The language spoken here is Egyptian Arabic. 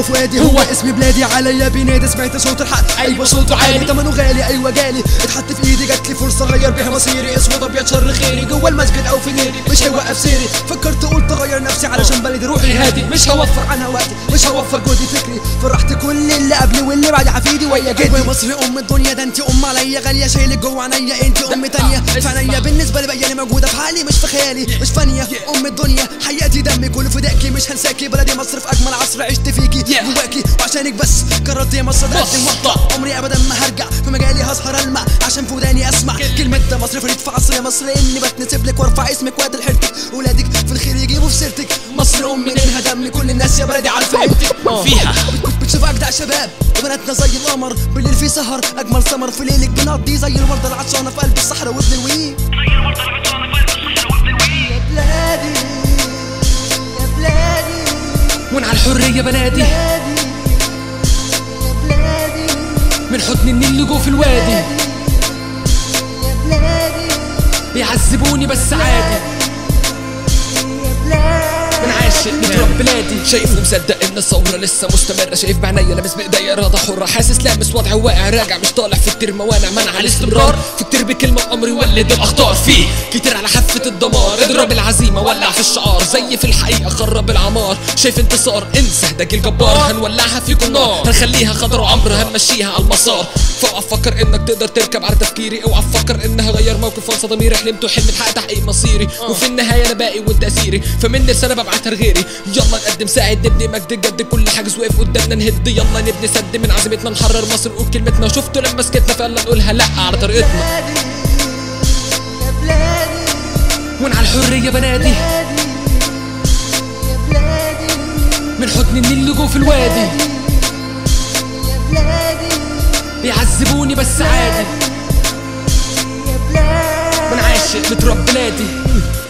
جوه فؤادي هو اسم بلادي عليا بينادي سمعت صوت الحق ايوه صوته عالي تمنه غالي ايوه جالي اتحط في ايدي جات لي فرصه اغير بيها مصيري اسود ابيض شر خيري جوه المسجد او في غيري مش هيوقف سيري فكرت قلت اغير نفسي علشان بلدي روحي هادي مش هوفر عنها وقتي مش هوفر جهدي فكري فرحت كل اللي قبلي واللي بعد حفيدي ويا جدي أيوة مصر ام الدنيا ده انت ام عليا غاليه شايلك جوه عينيا انت ام تانية في عينيا بالنسبه لي بقياني موجوده في حالي مش في خيالي مش فانيه ام الدنيا حياتي دمي كله فداكي مش هنساكي بلدي مصر في اجمل عصر عشت فيكي جواكي وعشانك بس قررت يا مصر اقدم وقت عمري ابدا ما هرجع في مجالي هسهر المع عشان في وداني اسمع كلمه ده مصر فريد في عصر يا مصر اني بتنسب لك وارفع اسمك وادي حيرتك ولادك في الخير يجيبوا في سيرتك مصر ام منها دم كل الناس يا بلدي عارفه قيمتك فيها بتشوف اجدع شباب وبناتنا زي القمر بالليل في سهر اجمل سمر في ليلك بنقضي زي الورده العطشانه في قلب الصحراء وابن الويل يا بلادي يا بلادي وين على الحرية بنادي يا بلادي من حضن النيل جوه في الوادي يا بلادي بيعذبوني بس عادي يا بلادي من عاشق بتراب بلادي شايف ومصدق ان الثوره لسه مستمره شايف بعينيا لابس بايديا اراده حره حاسس لامس وضعي واقع راجع مش طالع في كتير موانع منع الاستمرار في كتير بكلمه امري ولد الاخطار فيه كتير على حافه الدمار اضرب العزيمه ولع في الشعار زي في الحقيقه خرب العمار شايف انتصار انسى ده جيل جبار هنولعها فيكم نار هنخليها خضرا وعمر هنمشيها على المسار فاوعى تفكر انك تقدر تركب على تفكيري اوعى تفكر ان هغير موقف وانسى ضميري حلمت وحلم تحقق تحقيق مصيري وفي النهايه انا باقي وانت اسيري فمن رساله ببعتها لغيري يلا نقدم ساعد نبني مجد جد كل حاجز واقف قدامنا نهد يلا نبني سد من عزيمتنا نحرر مصر نقول كلمتنا شفتوا لما سكتنا فعلا نقولها لا على طريقتنا بلادي يا بلادي وين على الحريه بنادي يا بلادي من حضن النيل جوه في الوادي يا بلادي بيعذبوني بس عادي يا بلادي من عاشق بتراب بلادي